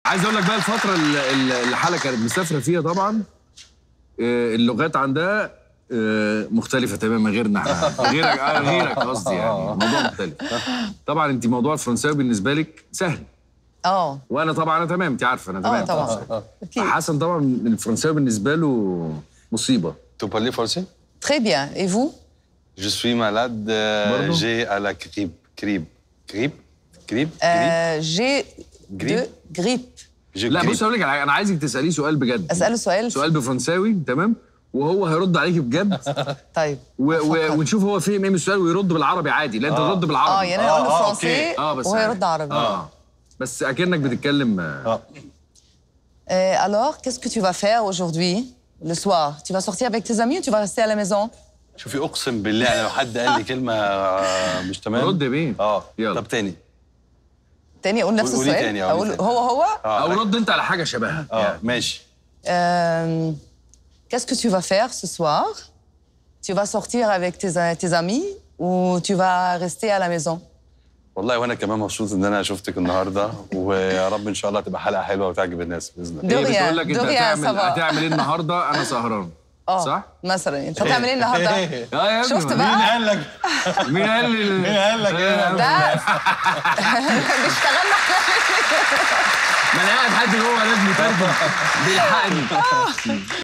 عايز اقول لك بقى الفتره اللي اللي حلا كانت مسافره فيها طبعا آه، اللغات عندها آه، مختلفة تماما غيرنا احنا غيرك آه، غيرك قصدي يعني الموضوع مختلف طبعا انت موضوع الفرنساوي بالنسبة لك سهل اه وانا طبعا انا تمام انت عارفه انا اه تمام طبعا اكيد حسن طبعا الفرنساوي بالنسبة له مصيبة Tu parles français Très bien. Et vous Je suis malade. euh, Pardon J'ai à la grippe. Grippe. Grippe Grippe euh, J'ai de Grippe. grippe. J'ai لا grippe. بص اقول لك على حاجة، انا عايزك تساليه سؤال بجد اساله سؤال سؤال بفرنساوي تمام وهو هيرد عليكي بجد طيب و... و... أفكر. ونشوف هو فهم ايه من السؤال ويرد بالعربي عادي لا انت ترد اه بالعربي يعني انا اقول له آه، فرنسي اه بس وهو عادي. يرد عربي اه بس اكنك بتتكلم آه، Euh, alors, qu'est-ce que tu vas faire aujourd'hui, le soir Tu vas sortir avec tes amis ou tu vas rester à la maison شوفي اقسم بالله يعني لو حد قال لي كلمه آه، مش تمام رد يا بيه اه يلا. طب تاني تاني اقول نفس قولي السؤال تاني، قولي اقول تاني. هو هو اه او رد انت على حاجه شبهها اه ماشي Euh, Qu'est-ce que tu vas faire ce soir Tu vas sortir avec tes, tes amis ou tu vas rester à la maison والله وانا كمان مبسوط ان انا شفتك النهارده ويا رب ان شاء الله تبقى حلقه حلوه وتعجب الناس باذن الله دو هي ريان، بتقول لك انت دو ريان، هتعمل سافا. هتعمل ايه النهارده انا سهران اه صح؟ مثلا انت هتعمل ايه النهارده؟ اه يا ابني شفت ما- بقى؟ قال لك مين قال لي مين قال لك ايه يا ده بيشتغلنا ما انا قاعد حد جوه لازم يترجم بيلحقني